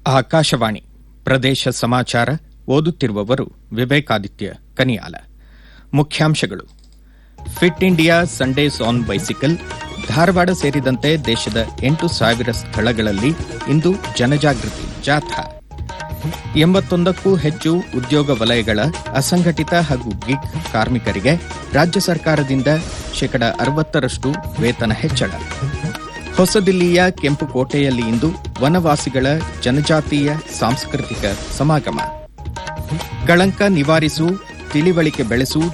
ಆಕಾಶವಾಣಿ ಪ್ರದೇಶ ಸಮಾಚಾರ ಓದುತ್ತಿರುವವರು ವಿವೇಕಾದಿತ್ಯ ಕನಿಯಾಲ ಮುಖ್ಯಾಂಶಗಳು fit India Sundays on bicycle Dharwad ಸೇರಿದಂತೆ ದೇಶದ ಎಂಟು ಸಾವಿರ ಸ್ಥಳಗಳಲ್ಲಿ ಇಂದು ಜನಜಾಗೃತಿ ಜಾಥಾ ಎಂಬತ್ತೊಂದಕ್ಕೂ ಹೆಚ್ಚು ಉದ್ಯೋಗ ವಲಯಗಳ ಅಸಂಘಟಿತ ಹಾಗೂ ಗಿಗ್ ಕಾರ್ಮಿಕರಿಗೆ ರಾಜ್ಯ ಸರ್ಕಾರದಿಂದ ಶೇಕಡ ಅರವತ್ತರಷ್ಟು ವೇತನ ಹೆಚ್ಚಳ ಹೊಸದಿಲ್ಲಿಯ ಕೆಂಪುಕೋಟೆಯಲ್ಲಿ ಇಂದು ವನವಾಸಿಗಳ ಜನಜಾತೀಯ ಸಾಂಸ್ಕೃತಿಕ ಸಮಾಗಮ ಕಳಂಕ ನಿವಾರಿಸು ತಿಳಿವಳಿಕೆ ಬೆಳೆಸು